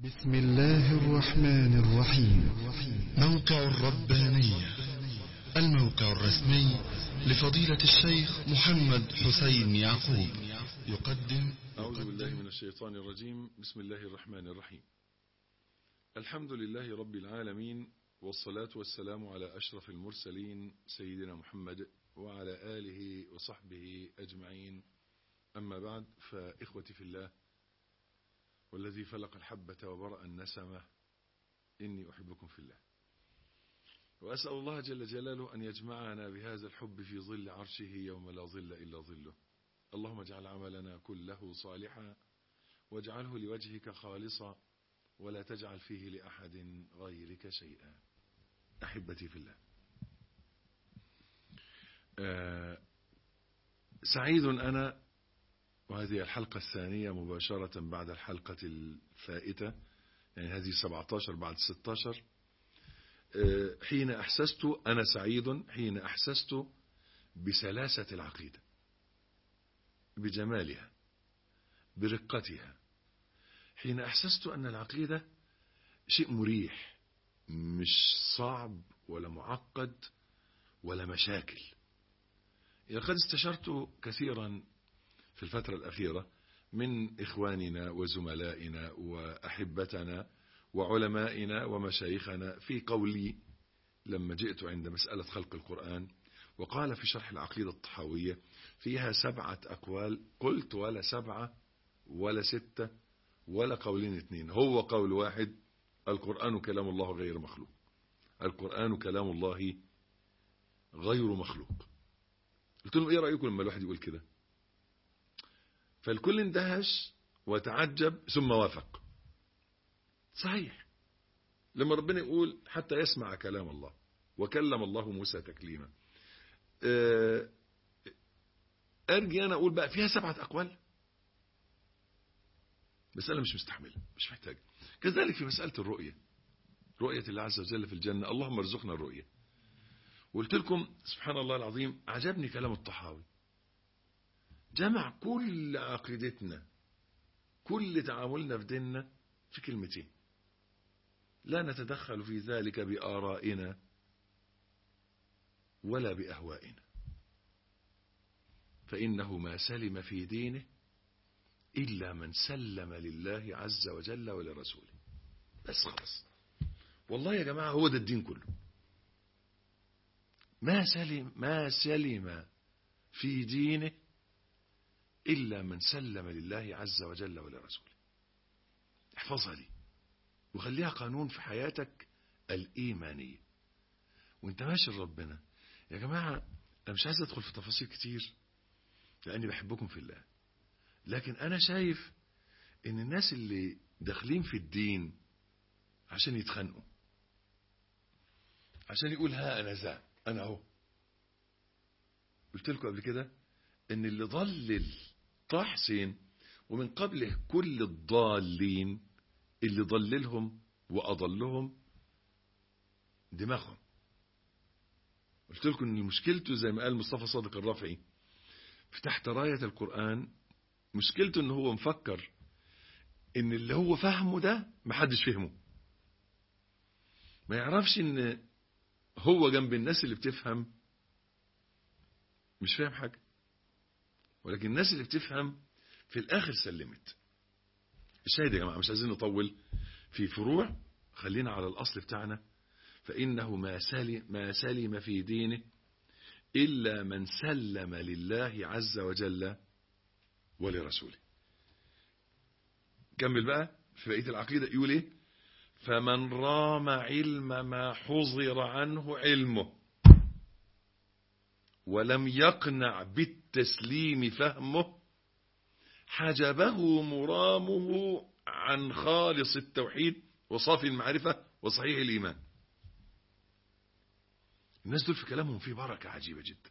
بسم الله الرحمن الرحيم موقع الربانية الموقع الرسمي لفضيلة الشيخ محمد حسين يعقوب يقدم أعوذ بالله من الشيطان الرجيم بسم الله الرحمن الرحيم الحمد لله رب العالمين والصلاة والسلام على أشرف المرسلين سيدنا محمد وعلى آله وصحبه أجمعين أما بعد فإخوتي في الله والذي فلق الحبة وبرأ النسمة إني أحبكم في الله وأسأل الله جل جلاله أن يجمعنا بهذا الحب في ظل عرشه يوم لا ظل إلا ظله اللهم اجعل عملنا كله صالحا واجعله لوجهك خالصا ولا تجعل فيه لأحد غيرك شيئا أحبتي في الله آه سعيد أنا وهذه الحلقة الثانية مباشرة بعد الحلقة الفائتة يعني هذه 17 بعد 16 آه حين أحسست أنا سعيد حين أحسست بسلاسة العقيدة بجمالها برقتها حين أحسست أن العقيدة شيء مريح مش صعب ولا معقد ولا مشاكل لقد استشرت كثيرا في الفترة الأخيرة من إخواننا وزملائنا وأحبتنا وعلمائنا ومشايخنا في قولي لما جئت عند مسألة خلق القرآن وقال في شرح العقيدة الطحاوية فيها سبعة أقوال قلت ولا سبعة ولا ستة ولا قولين اثنين هو قول واحد القرآن كلام الله غير مخلوق القرآن كلام الله غير مخلوق قلت لهم ايه رأيكم لما الواحد يقول كده فالكل اندهش وتعجب ثم وافق صحيح لما ربنا يقول حتى يسمع كلام الله وكلم الله موسى تكليما ارجي انا اقول بقى فيها سبعة اقوال مسألة مش مستحملة مش محتاجة كذلك في مسألة الرؤية رؤية الله عز وجل في الجنة اللهم ارزقنا الرؤية قلت لكم سبحان الله العظيم عجبني كلام الطحاوي جمع كل عقيدتنا كل تعاملنا في ديننا في كلمتين لا نتدخل في ذلك بآرائنا ولا بأهوائنا فإنه ما سلم في دينه إلا من سلم لله عز وجل ولرسوله بس خلاص والله يا جماعة هو ده الدين كله ما سلم ما سلم في دينه إلا من سلم لله عز وجل ولرسوله احفظها دي وخليها قانون في حياتك الإيمانية وانت ماشي لربنا يا جماعة أنا مش عايز أدخل في تفاصيل كتير لأني بحبكم في الله لكن أنا شايف إن الناس اللي داخلين في الدين عشان يتخانقوا عشان يقول ها أنا ذا أنا أهو قلت لكم قبل كده إن اللي ضلل طه حسين ومن قبله كل الضالين اللي ضللهم وأضلهم دماغهم قلت لكم ان مشكلته زي ما قال مصطفى صادق الرافعي في تحت راية القرآن مشكلته ان هو مفكر ان اللي هو فهمه ده محدش فهمه ما يعرفش ان هو جنب الناس اللي بتفهم مش فاهم حاجة ولكن الناس اللي بتفهم في الاخر سلمت الشاهد يا جماعة مش عايزين نطول في فروع خلينا على الاصل بتاعنا فإنه ما سلم, ما سلم في دينه إلا من سلم لله عز وجل ولرسوله كمل بقى في بقية العقيدة يقول إيه فمن رام علم ما حضر عنه علمه ولم يقنع بالتسليم فهمه حجبه مرامه عن خالص التوحيد وصافي المعرفة وصحيح الإيمان الناس دول في كلامهم في بركة عجيبة جدا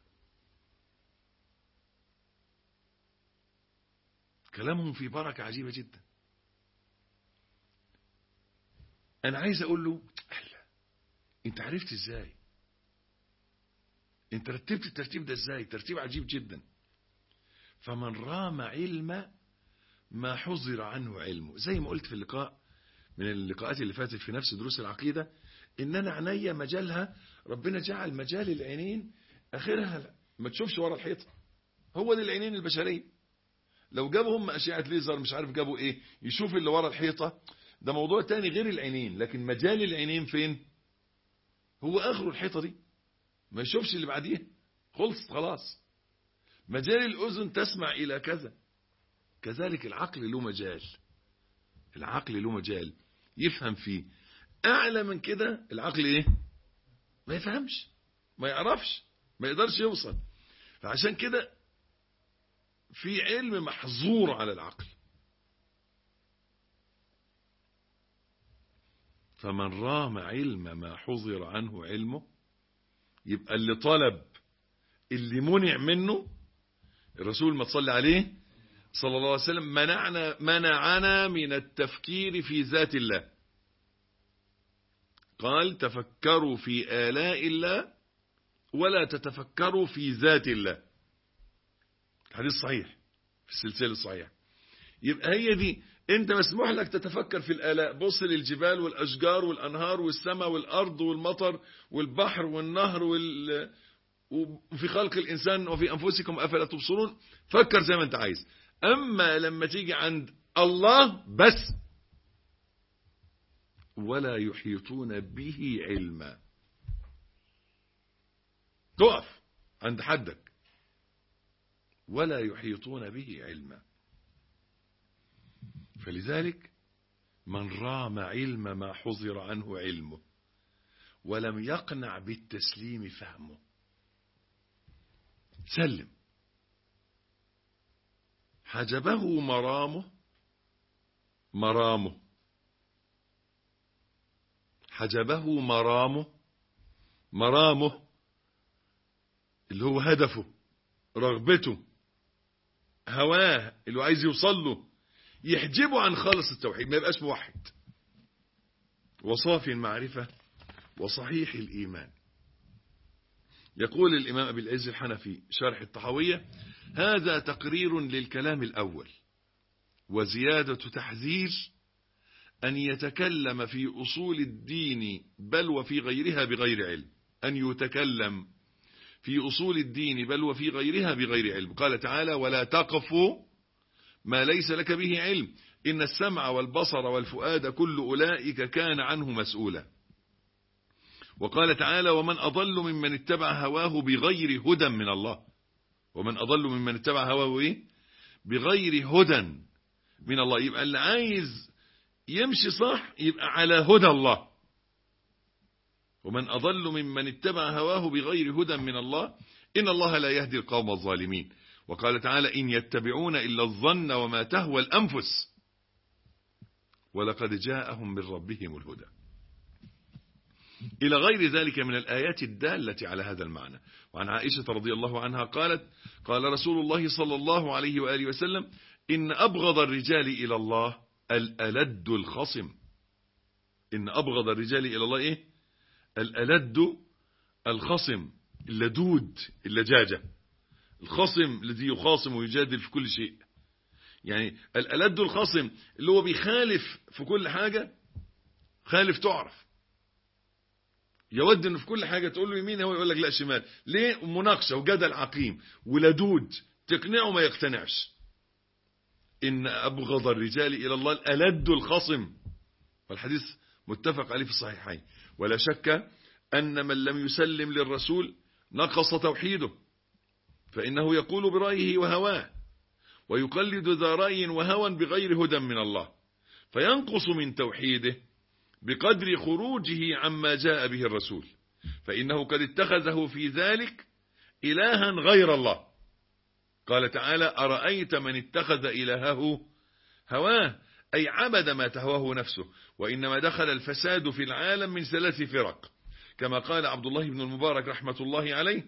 كلامهم في بركة عجيبة جدا أنا عايز أقول له أهلا أنت عرفت إزاي أنت رتبت الترتيب ده إزاي ترتيب عجيب جدا فمن رام علم ما حضر عنه علمه زي ما قلت في اللقاء من اللقاءات اللي فاتت في نفس دروس العقيدة ان انا عينيا مجالها ربنا جعل مجال العينين اخرها ما تشوفش ورا الحيطة هو دي العينين البشرية لو جابوا هم اشعة ليزر مش عارف جابوا ايه يشوف اللي ورا الحيطة ده موضوع تاني غير العينين لكن مجال العينين فين هو اخره الحيطة دي ما يشوفش اللي بعديها خلصت خلاص مجال الأذن تسمع إلى كذا كذلك العقل له مجال العقل له مجال يفهم فيه أعلى من كده العقل إيه ما يفهمش ما يعرفش ما يقدرش يوصل فعشان كده في علم محظور على العقل فمن رام علم ما حظر عنه علمه يبقى اللي طلب اللي منع منه الرسول ما تصلي عليه صلى الله عليه وسلم منعنا منعنا من التفكير في ذات الله قال تفكروا في آلاء الله ولا تتفكروا في ذات الله الحديث صحيح في السلسلة الصحيحة يبقى هي دي انت مسموح لك تتفكر في الآلاء بص للجبال والأشجار والأنهار والسماء والأرض والمطر والبحر والنهر وال... وفي خلق الإنسان وفي أنفسكم أفلا تبصرون فكر زي ما أنت عايز أما لما تيجي عند الله بس ولا يحيطون به علما تقف عند حدك ولا يحيطون به علما فلذلك من رام علم ما حظر عنه علمه ولم يقنع بالتسليم فهمه سلم حجبه مرامه مرامه حجبه مرامه مرامه اللي هو هدفه رغبته هواه اللي عايز يوصل له يحجبه عن خالص التوحيد ما يبقاش موحد وصافي المعرفة وصحيح الإيمان يقول الإمام أبي العز الحنفي شرح الطحوية هذا تقرير للكلام الأول وزيادة تحذير أن يتكلم في أصول الدين بل وفي غيرها بغير علم أن يتكلم في أصول الدين بل وفي غيرها بغير علم قال تعالى ولا تقفوا ما ليس لك به علم إن السمع والبصر والفؤاد كل أولئك كان عنه مسؤولا وقال تعالى ومن أضل ممن اتبع هواه بغير هدى من الله ومن أضل ممن اتبع هواه إيه؟ بغير هدى من الله يبقى اللي عايز يمشي صح يبقى على هدى الله ومن أضل ممن اتبع هواه بغير هدى من الله إن الله لا يهدي القوم الظالمين وقال تعالى إن يتبعون إلا الظن وما تهوى الأنفس ولقد جاءهم من ربهم الهدى إلى غير ذلك من الآيات الدالة على هذا المعنى وعن عائشة رضي الله عنها قالت قال رسول الله صلى الله عليه وآله وسلم إن أبغض الرجال إلى الله الألد الخصم إن أبغض الرجال إلى الله إيه الألد الخصم اللدود اللجاجة الخصم الذي يخاصم ويجادل في كل شيء يعني الألد الخصم اللي هو بيخالف في كل حاجة خالف تعرف يود انه في كل حاجة تقول له يمين هو يقول لك لا شمال ليه مناقشة وجدل عقيم ولدود تقنعه ما يقتنعش إن أبغض الرجال إلى الله الألد الخصم والحديث متفق عليه في الصحيحين ولا شك أن من لم يسلم للرسول نقص توحيده فإنه يقول برأيه وهواه ويقلد ذا رأي وهوى بغير هدى من الله فينقص من توحيده بقدر خروجه عما جاء به الرسول فإنه قد اتخذه في ذلك إلها غير الله قال تعالى أرأيت من اتخذ إلهه هواه أي عبد ما تهواه نفسه وإنما دخل الفساد في العالم من ثلاث فرق كما قال عبد الله بن المبارك رحمة الله عليه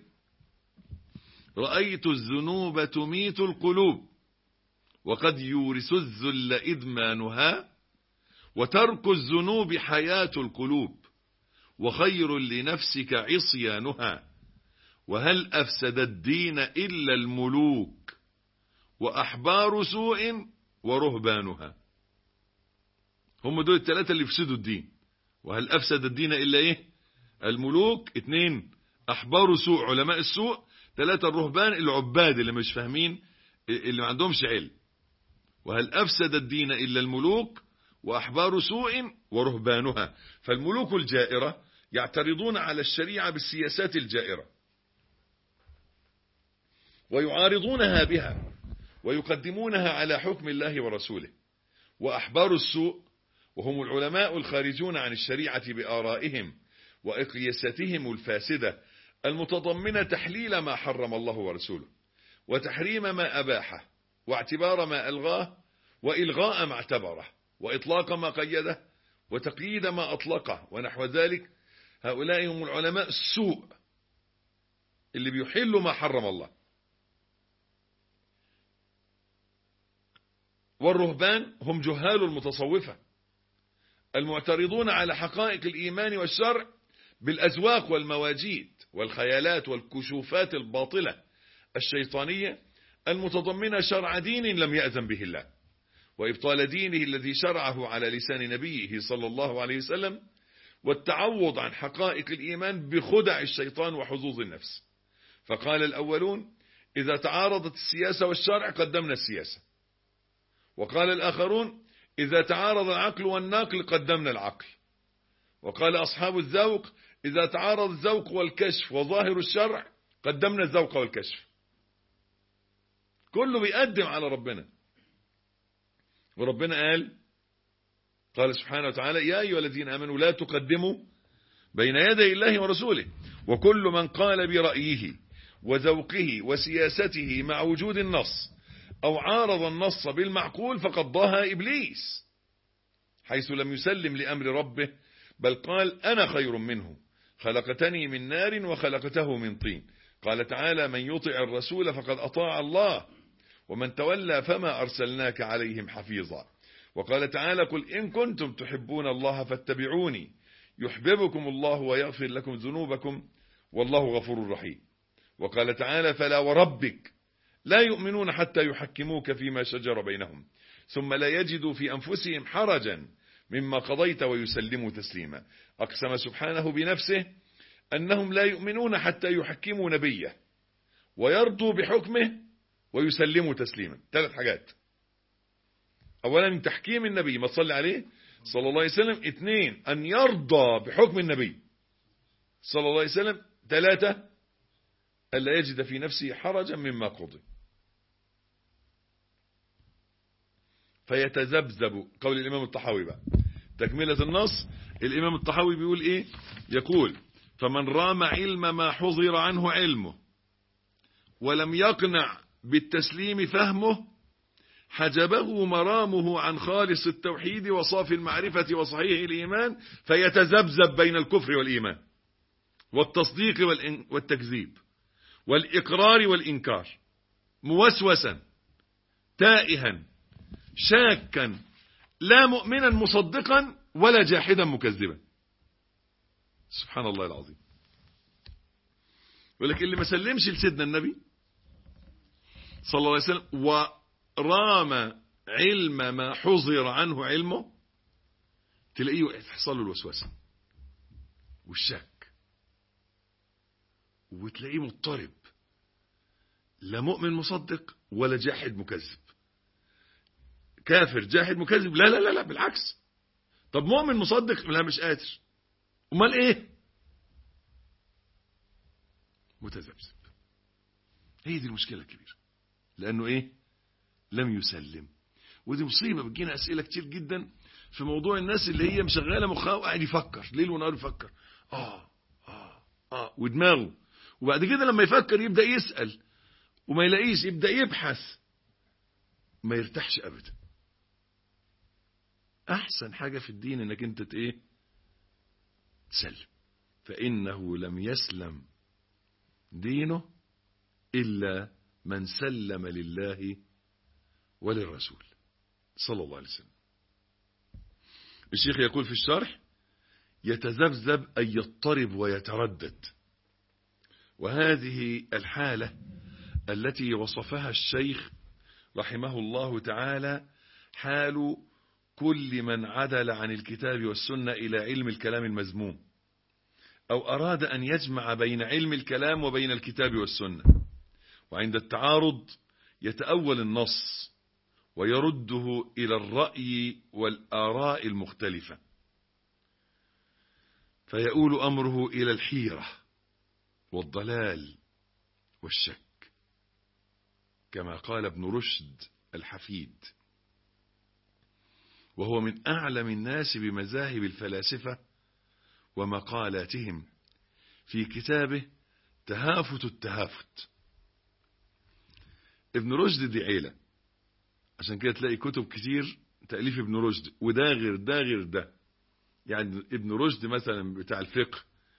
رأيت الذنوب تميت القلوب وقد يورث الذل إدمانها وترك الذنوب حياة القلوب وخير لنفسك عصيانها وهل أفسد الدين إلا الملوك وأحبار سوء ورهبانها هم دول الثلاثة اللي يفسدوا الدين وهل أفسد الدين إلا إيه الملوك اثنين أحبار سوء علماء السوء ثلاثة الرهبان العباد اللي مش فاهمين اللي ما عندهمش علم وهل أفسد الدين إلا الملوك وأحبار سوء ورهبانها فالملوك الجائرة يعترضون على الشريعة بالسياسات الجائرة ويعارضونها بها ويقدمونها على حكم الله ورسوله وأحبار السوء وهم العلماء الخارجون عن الشريعة بآرائهم وإقياستهم الفاسدة المتضمنة تحليل ما حرم الله ورسوله وتحريم ما أباحه واعتبار ما ألغاه وإلغاء ما اعتبره وإطلاق ما قيده وتقييد ما أطلقه ونحو ذلك هؤلاء هم العلماء السوء اللي بيحلوا ما حرم الله والرهبان هم جهال المتصوفة المعترضون على حقائق الإيمان والشرع بالأزواق والمواجيد والخيالات والكشوفات الباطلة الشيطانية المتضمنة شرع دين لم يأذن به الله وإبطال دينه الذي شرعه على لسان نبيه صلى الله عليه وسلم والتعوض عن حقائق الإيمان بخدع الشيطان وحظوظ النفس فقال الأولون إذا تعارضت السياسة والشرع قدمنا السياسة وقال الآخرون إذا تعارض العقل والناقل قدمنا العقل وقال أصحاب الذوق إذا تعارض الذوق والكشف وظاهر الشرع قدمنا الذوق والكشف كله بيقدم على ربنا وربنا قال قال سبحانه وتعالى يا أيها الذين آمنوا لا تقدموا بين يدي الله ورسوله وكل من قال برأيه وذوقه وسياسته مع وجود النص أو عارض النص بالمعقول فقد ضاها إبليس حيث لم يسلم لأمر ربه بل قال أنا خير منه خلقتني من نار وخلقته من طين قال تعالى من يطع الرسول فقد أطاع الله ومن تولى فما أرسلناك عليهم حفيظا وقال تعالى قل إن كنتم تحبون الله فاتبعوني يحببكم الله ويغفر لكم ذنوبكم والله غفور رحيم وقال تعالى فلا وربك لا يؤمنون حتى يحكموك فيما شجر بينهم ثم لا يجدوا في أنفسهم حرجا مما قضيت ويسلموا تسليما أقسم سبحانه بنفسه أنهم لا يؤمنون حتى يحكموا نبيه ويرضوا بحكمه ويسلموا تسليما ثلاث حاجات أولا تحكيم النبي ما تصلي عليه صلى الله عليه وسلم اثنين أن يرضى بحكم النبي صلى الله عليه وسلم ثلاثة ألا يجد في نفسه حرجا مما قضي فيتذبذب قول الإمام الطحاوي بقى تكملة النص الإمام الطحاوي بيقول إيه يقول فمن رام علم ما حضر عنه علمه ولم يقنع بالتسليم فهمه حجبه مرامه عن خالص التوحيد وصافي المعرفة وصحيح الإيمان فيتذبذب بين الكفر والإيمان والتصديق والتكذيب والإقرار والإنكار موسوسا تائها شاكا لا مؤمنا مصدقا ولا جاحدا مكذبا سبحان الله العظيم ولكن اللي ما سلمش لسيدنا النبي صلى الله عليه وسلم ورام علم ما حظر عنه علمه تلاقيه تحصل له الوسوسة والشك وتلاقيه مضطرب لا مؤمن مصدق ولا جاحد مكذب كافر جاحد مكذب لا لا لا لا بالعكس طب مؤمن مصدق لا مش قادر امال ايه متذبذب هي دي المشكلة الكبيرة لانه ايه لم يسلم ودي مصيبة بتجينا اسئلة كتير جدا في موضوع الناس اللي هي مشغلة مخها وقاعد يفكر ليل ونهار يفكر اه اه اه ودماغه وبعد كده لما يفكر يبدأ يسأل وما يلاقيش يبدأ يبحث ما يرتاحش ابدا احسن حاجة في الدين انك انت ايه تسلم فانه لم يسلم دينه الا من سلم لله وللرسول صلى الله عليه وسلم الشيخ يقول في الشرح يتذبذب أي يضطرب ويتردد وهذه الحالة التي وصفها الشيخ رحمه الله تعالى حال كل من عدل عن الكتاب والسنة إلى علم الكلام المذموم أو أراد أن يجمع بين علم الكلام وبين الكتاب والسنة وعند التعارض يتأول النص ويرده إلى الرأي والآراء المختلفة فيؤول أمره إلى الحيرة والضلال والشك كما قال ابن رشد الحفيد وهو من أعلم الناس بمذاهب الفلاسفة ومقالاتهم في كتابه تهافت التهافت ابن رشد دي عيلة عشان كده تلاقي كتب كتير تأليف ابن رشد وده غير ده غير ده يعني ابن رشد مثلا بتاع الفقه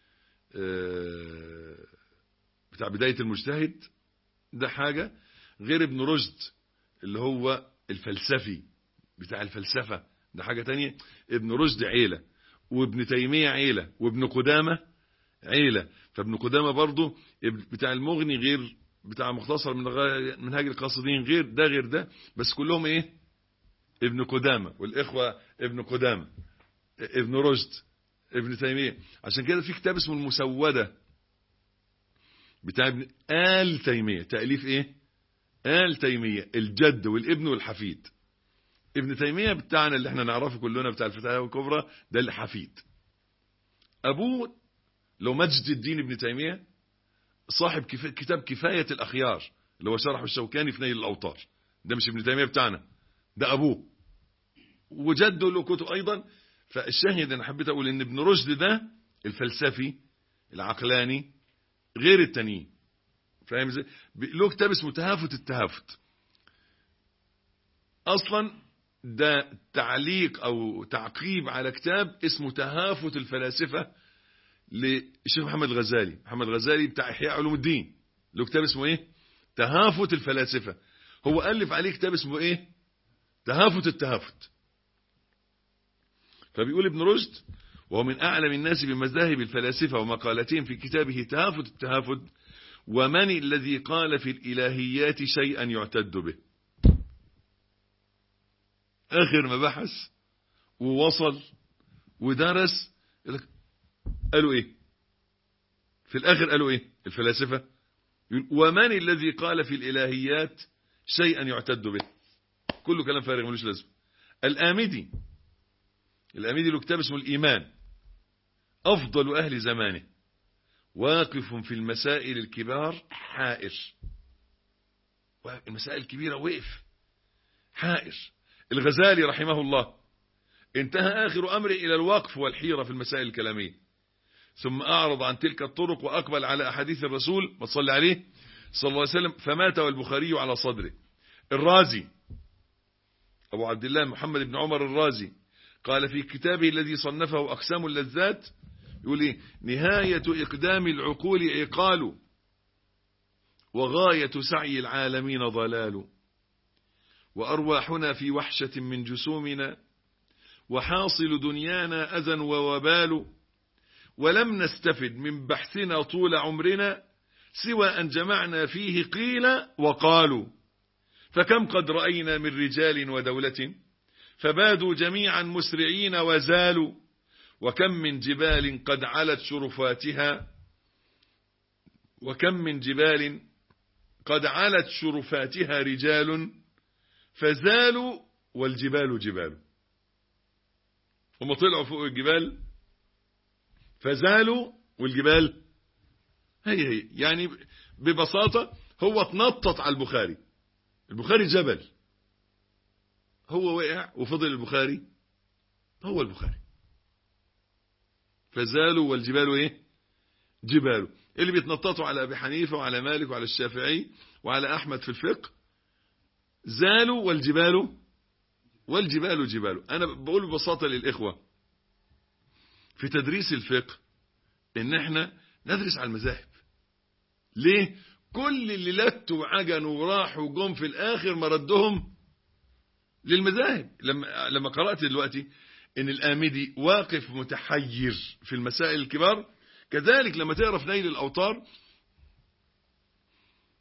بتاع بداية المجتهد ده حاجة غير ابن رشد اللي هو الفلسفي بتاع الفلسفة ده حاجة تانية ابن رشد عيلة وابن تيمية عيلة وابن قدامة عيلة فابن قدامة برضه بتاع المغني غير بتاع مختصر من منهاج القاصدين غير ده غير ده بس كلهم ايه ابن قدامة والإخوة ابن قدامة ابن رشد ابن تيمية عشان كده في كتاب اسمه المسودة بتاع ابن آل تيمية تأليف ايه آل تيمية الجد والابن والحفيد ابن تيمية بتاعنا اللي احنا نعرفه كلنا بتاع الفتاوى الكبرى ده الحفيد ابوه لو مجد الدين ابن تيمية صاحب كتاب كفاية الأخيار اللي هو شرح الشوكاني في نيل الأوطار ده مش ابن تيمية بتاعنا ده أبوه وجده له كتب أيضا فالشاهد أنا حبيت أقول إن ابن رشد ده الفلسفي العقلاني غير التانيين فاهم ازاي له كتاب اسمه تهافت التهافت اصلا ده تعليق او تعقيب على كتاب اسمه تهافت الفلاسفه للشيخ محمد غزالي محمد غزالي بتاع احياء علوم الدين له كتاب اسمه ايه تهافت الفلاسفه هو الف عليه كتاب اسمه ايه تهافت التهافت فبيقول ابن رشد وهو من أعلم الناس بمذاهب الفلاسفة ومقالتهم في كتابه تهافت التهافت ومن الذي قال في الإلهيات شيئا يعتد به آخر ما بحث ووصل ودرس قالوا إيه في الآخر قالوا إيه الفلاسفة ومن الذي قال في الإلهيات شيئا يعتد به كله كلام فارغ ملوش لازمه الآمدي الأميدي له كتاب اسمه الإيمان أفضل أهل زمانه واقف في المسائل الكبار حائر المسائل الكبيرة وقف حائر الغزالي رحمه الله انتهى آخر أمره إلى الوقف والحيرة في المسائل الكلامية ثم أعرض عن تلك الطرق وأقبل على أحاديث الرسول ما تصلي عليه صلى الله عليه وسلم فمات والبخاري على صدره الرازي أبو عبد الله محمد بن عمر الرازي قال في كتابه الذي صنفه أقسام اللذات يقول إيه نهاية إقدام العقول عقال وغاية سعي العالمين ضلال وأرواحنا في وحشة من جسومنا وحاصل دنيانا أذى ووبال ولم نستفد من بحثنا طول عمرنا سوى أن جمعنا فيه قيل وقالوا فكم قد رأينا من رجال ودولة فبادوا جميعا مسرعين وزالوا وكم من جبال قد علت شرفاتها وكم من جبال قد علت شرفاتها رجال فزالوا والجبال جبال هم طلعوا فوق الجبال فزالوا والجبال هي هي يعني ببساطة هو اتنطط على البخاري البخاري جبل هو وقع وفضل البخاري هو البخاري فزالوا والجبال ايه جبال اللي بيتنططوا على ابي حنيفه وعلى مالك وعلى الشافعي وعلى احمد في الفقه زالوا والجبال والجبال جبال انا بقول ببساطه للاخوه في تدريس الفقه ان احنا ندرس على المذاهب ليه كل اللي لتوا وعجنوا وراحوا وجم في الاخر مردهم للمذاهب لما لما قرات دلوقتي ان الآمدي واقف متحير في المسائل الكبار كذلك لما تقرا في نيل الاوطار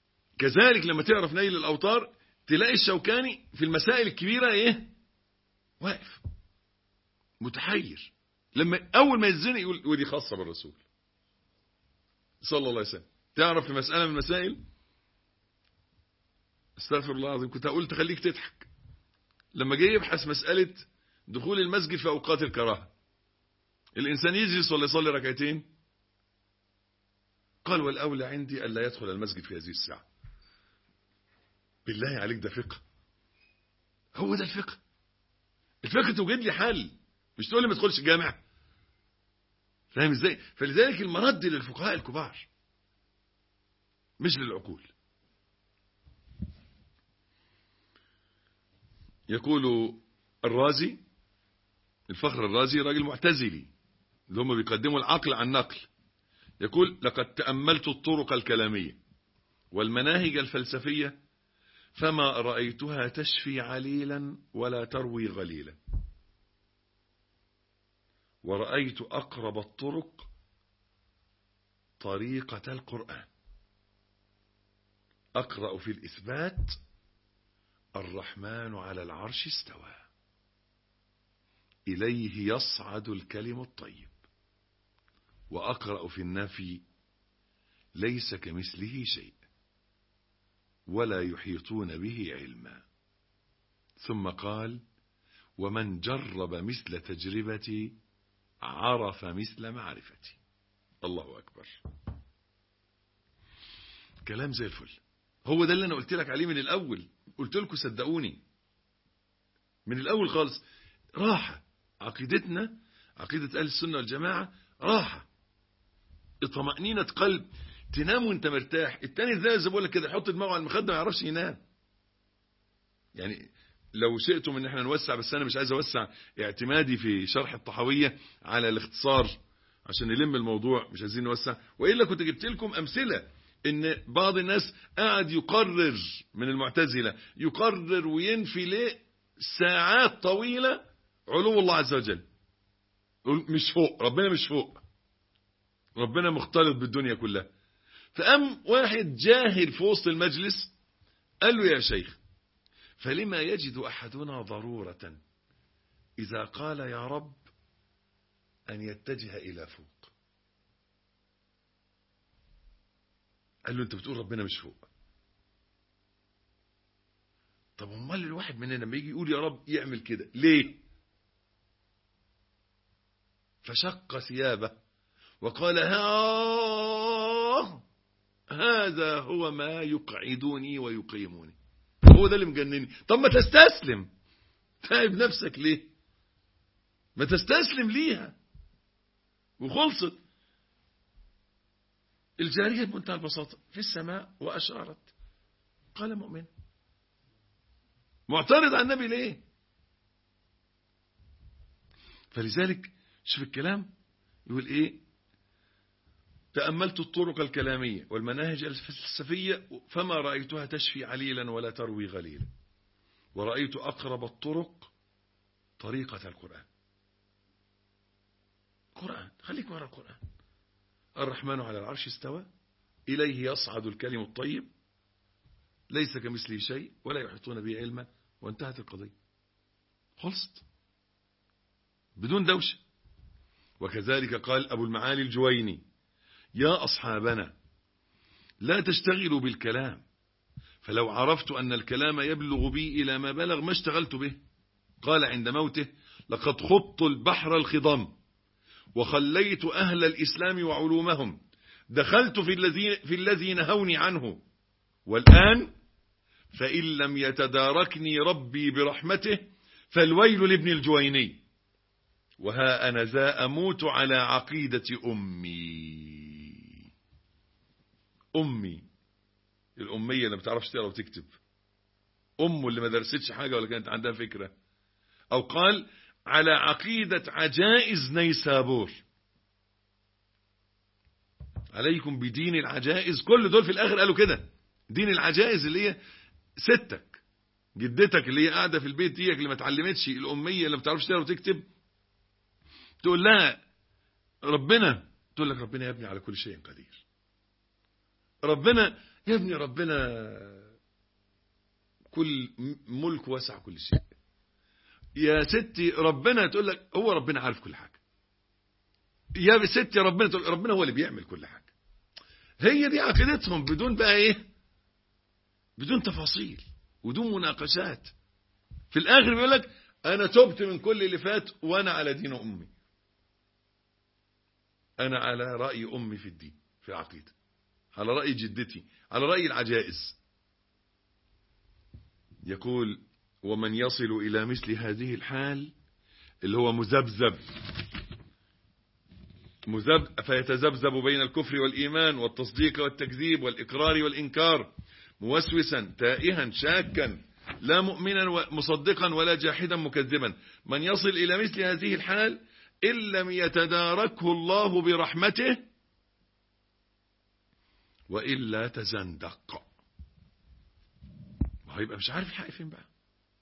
كذلك لما تقرا في نيل الاوطار تلاقي الشوكاني في المسائل الكبيره ايه واقف متحير لما اول ما يزنق يقول ودي خاصه بالرسول صلى الله عليه وسلم تعرف في مساله من المسائل استغفر الله العظيم كنت هقول تخليك تضحك لما جه يبحث مساله دخول المسجد في اوقات الكراهه الانسان يجلس ولا يصلي ركعتين قال والاولى عندي الا يدخل المسجد في هذه الساعه بالله عليك ده فقه هو ده الفقه الفقه توجد لي حل مش تقول لي ما تدخلش الجامع فاهم ازاي فلذلك المرد للفقهاء الكبار مش للعقول يقول الرازي الفخر الرازي راجل معتزلي اللي هم بيقدموا العقل عن النقل يقول لقد تأملت الطرق الكلامية والمناهج الفلسفية فما رأيتها تشفي عليلا ولا تروي غليلا ورأيت أقرب الطرق طريقة القرآن أقرأ في الإثبات الرحمن على العرش استوى إليه يصعد الكلم الطيب وأقرأ في النفي ليس كمثله شيء ولا يحيطون به علما ثم قال ومن جرب مثل تجربتي عرف مثل معرفتي الله أكبر كلام زي الفل هو ده اللي أنا قلت لك عليه من الأول قلت لكم صدقوني من الأول خالص راحة عقيدتنا عقيدة أهل السنة والجماعة راحة طمأنينة قلب تنام وانت مرتاح التاني زي زي بقول لك كده يحط دماغه على المخدة ما يعرفش ينام يعني لو شئتم ان احنا نوسع بس انا مش عايز اوسع اعتمادي في شرح الطحاوية على الاختصار عشان نلم الموضوع مش عايزين نوسع والا كنت جبت لكم امثله ان بعض الناس قاعد يقرر من المعتزله يقرر وينفي ليه ساعات طويله علو الله عز وجل مش فوق ربنا مش فوق ربنا مختلط بالدنيا كلها فقام واحد جاهل في وسط المجلس قال له يا شيخ فلما يجد أحدنا ضرورة إذا قال يا رب أن يتجه إلى فوق قال له أنت بتقول ربنا مش فوق طب امال الواحد مننا لما يجي يقول يا رب يعمل كده ليه فشق ثيابه وقال ها هذا هو ما يقعدني ويقيمني هو ده اللي مجنني طب ما تستسلم تعب نفسك ليه ما تستسلم ليها وخلصت الجارية بمنتهى البساطة في السماء وأشارت قال مؤمن معترض على النبي ليه فلذلك شوف الكلام يقول ايه تأملت الطرق الكلامية والمناهج الفلسفية فما رأيتها تشفي عليلا ولا تروي غليلا ورأيت أقرب الطرق طريقة القرآن قرآن خليك ورا القرآن الرحمن على العرش استوى إليه يصعد الكلم الطيب ليس كمثله شيء ولا يحيطون به علما وانتهت القضية خلصت بدون دوشة وكذلك قال أبو المعالي الجويني يا أصحابنا لا تشتغلوا بالكلام فلو عرفت أن الكلام يبلغ بي إلى ما بلغ ما اشتغلت به قال عند موته لقد خضت البحر الخضم وخليت أهل الإسلام وعلومهم دخلت في الذي, في الذي نهوني عنه والآن فإن لم يتداركني ربي برحمته فالويل لابن الجويني وها أنا ذا أموت على عقيدة أمي أمي الأمية اللي ما بتعرفش تقرا وتكتب أمه اللي ما درستش حاجة ولا كانت عندها فكرة أو قال على عقيدة عجائز نيسابور عليكم بدين العجائز كل دول في الآخر قالوا كده دين العجائز اللي هي ستك جدتك اللي هي قاعدة في البيت ديك اللي ما اتعلمتش الأمية اللي ما بتعرفش تقرا وتكتب تقول لها ربنا تقول لك ربنا يا ابني على كل شيء قدير ربنا يا ابني ربنا كل ملك واسع كل شيء يا ستي ربنا تقول لك هو ربنا عارف كل حاجة يا ستي ربنا تقول ربنا هو اللي بيعمل كل حاجة هي دي عقيدتهم بدون بقى ايه بدون تفاصيل بدون مناقشات في الاخر بيقول لك انا تبت من كل اللي فات وانا على دين امي انا على رأي امي في الدين في العقيدة على رأي جدتي على رأي العجائز يقول ومن يصل إلى مثل هذه الحال اللي هو مذبذب مذب فيتذبذب بين الكفر والإيمان والتصديق والتكذيب والإقرار والإنكار موسوسا تائها شاكا لا مؤمنا مصدقا ولا جاحدا مكذبا من يصل إلى مثل هذه الحال إن لم يتداركه الله برحمته وإلا تزندق هيبقى مش عارف الحق فين بقى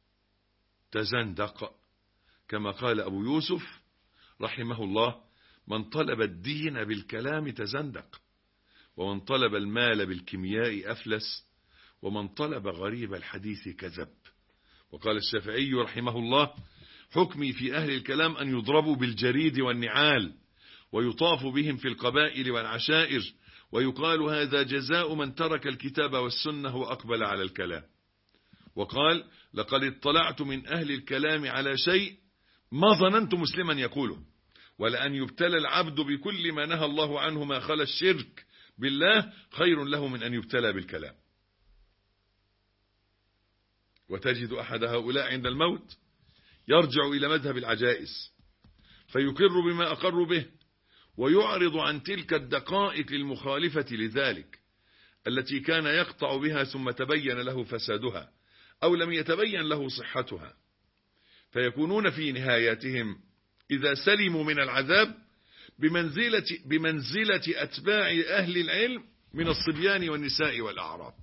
تزندق كما قال أبو يوسف رحمه الله من طلب الدين بالكلام تزندق ومن طلب المال بالكيمياء أفلس ومن طلب غريب الحديث كذب وقال الشافعي رحمه الله حكمي في أهل الكلام أن يضربوا بالجريد والنعال ويطاف بهم في القبائل والعشائر ويقال هذا جزاء من ترك الكتاب والسنة وأقبل على الكلام وقال لقد اطلعت من أهل الكلام على شيء ما ظننت مسلما يقوله ولأن يبتلى العبد بكل ما نهى الله عنه ما خلا الشرك بالله خير له من أن يبتلى بالكلام وتجد أحد هؤلاء عند الموت يرجع إلى مذهب العجائز فيقر بما أقر به ويعرض عن تلك الدقائق المخالفة لذلك التي كان يقطع بها ثم تبين له فسادها أو لم يتبين له صحتها فيكونون في نهاياتهم إذا سلموا من العذاب بمنزلة, بمنزلة أتباع أهل العلم من الصبيان والنساء والأعراب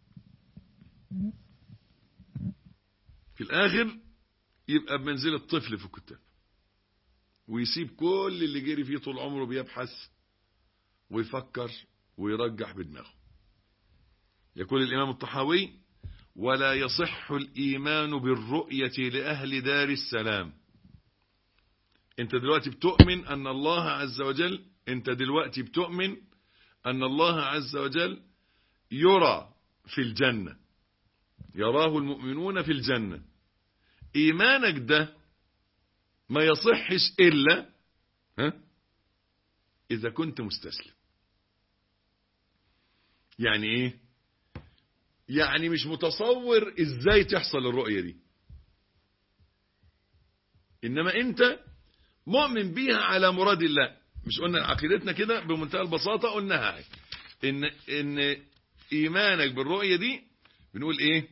في الآخر يبقى بمنزلة طفل في الكتاب ويسيب كل اللي جري فيه طول عمره بيبحث ويفكر ويرجح بدماغه يقول الإمام الطحاوي ولا يصح الإيمان بالرؤية لأهل دار السلام انت دلوقتي بتؤمن أن الله عز وجل انت دلوقتي بتؤمن أن الله عز وجل يرى في الجنة يراه المؤمنون في الجنة إيمانك ده ما يصحش إلا ها إذا كنت مستسلم يعني إيه يعني مش متصور إزاي تحصل الرؤية دي إنما أنت مؤمن بيها على مراد الله مش قلنا عقيدتنا كده بمنتهى البساطة قلناها إن, إن إيمانك بالرؤية دي بنقول إيه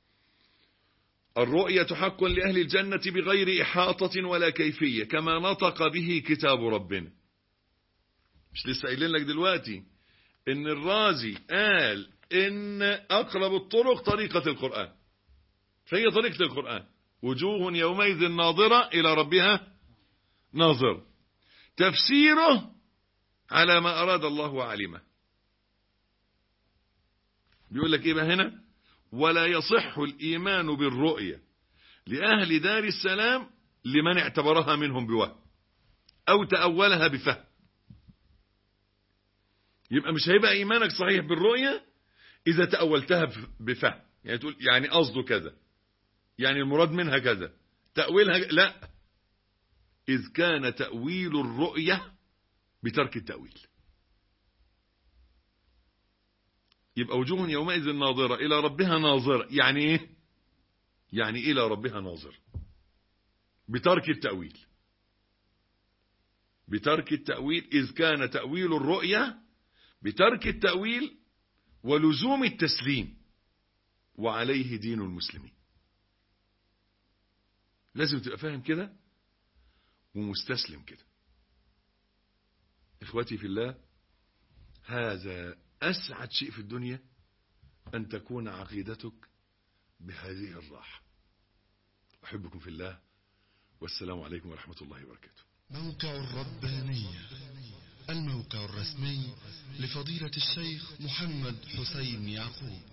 الرؤية حق لأهل الجنة بغير إحاطة ولا كيفية كما نطق به كتاب ربنا مش لسه قايلين لك دلوقتي ان الرازي قال ان اقرب الطرق طريقة القرآن فهي طريقة القرآن وجوه يومئذ ناظرة الى ربها ناظرة تفسيره على ما اراد الله وعلمه بيقول لك ايه بقى هنا ولا يصح الإيمان بالرؤية لأهل دار السلام لمن اعتبرها منهم بوهم أو تأولها بفهم يبقى مش هيبقى إيمانك صحيح بالرؤية إذا تأولتها بفهم يعني تقول يعني قصده كذا يعني المراد منها كذا تأويلها لا إذ كان تأويل الرؤية بترك التأويل يبقى وجوه يومئذ ناظرة إلى ربها ناظرة يعني إيه يعني إلى ربها ناظرة بترك التأويل بترك التأويل إذ كان تأويل الرؤية بترك التأويل ولزوم التسليم وعليه دين المسلمين لازم تبقى فاهم كده ومستسلم كده إخوتي في الله هذا أسعد شيء في الدنيا أن تكون عقيدتك بهذه الراحة أحبكم في الله والسلام عليكم ورحمة الله وبركاته موقع الربانية الموقع الرسمي لفضيلة الشيخ محمد حسين يعقوب